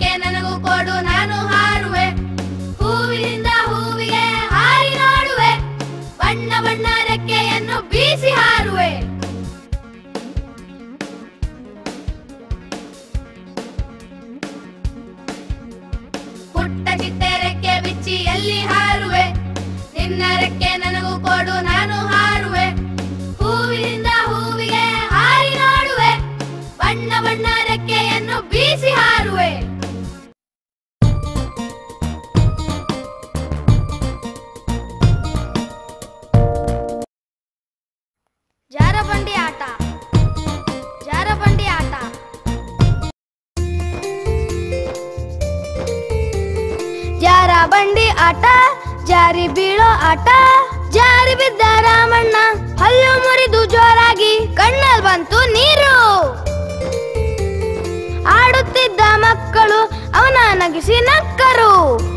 ರೆಕ್ಕೆ ನನಗೂ ಕೊಡು ನಾನು ಹಾರುವೆ ಹೂವಿನಿಂದ ಹೂವಿಗೆ ಹಾರಿ ನೋಡುವೆ ಬಣ್ಣ ಬಣ್ಣ ರೆಕ್ಕೆಯನ್ನು ಬೀಸಿ ಹಾರುವೆ ಪುಟ್ಟ ಚಿಟ್ಟೆ ರೆಕ್ಕೆ ಬಿಚ್ಚಿ ಎಲ್ಲಿ ಹಾರುವೆ ನಿನ್ನ ರೆಕ್ಕೆ ನನಗೂ ಕೊಡು ನಾನು ಹಾರುವೆ ಹೂವಿನಿಂದ ಹೂವಿಗೆ ಹಾರಿ ನೋಡುವೆ ಬಣ್ಣ ಬಣ್ಣ ರೆಕ್ಕೆಯನ್ನು ಬೀಸಿ ಹಾರುವೆ ಜಾರಬಂಡಿ ಆಟ ಜಾರಬಂಡಿ ಆಟ ಜಾರ ಬಂಡಿ ಆಟ ಜಾರಿ ಬೀಳೋ ಆಟ ಜಾರಿ ಬಿದ್ದ ರಾಮಣ್ಣ ಹಲ್ಲು ಮುರಿದು ಜೋರಾಗಿ ಕಣ್ಣಲ್ ಬಂತು ನೀರು ಆಡುತ್ತಿದ್ದ ಮಕ್ಕಳು ಅವನ ನಗಿಸಿ ನಕ್ಕರು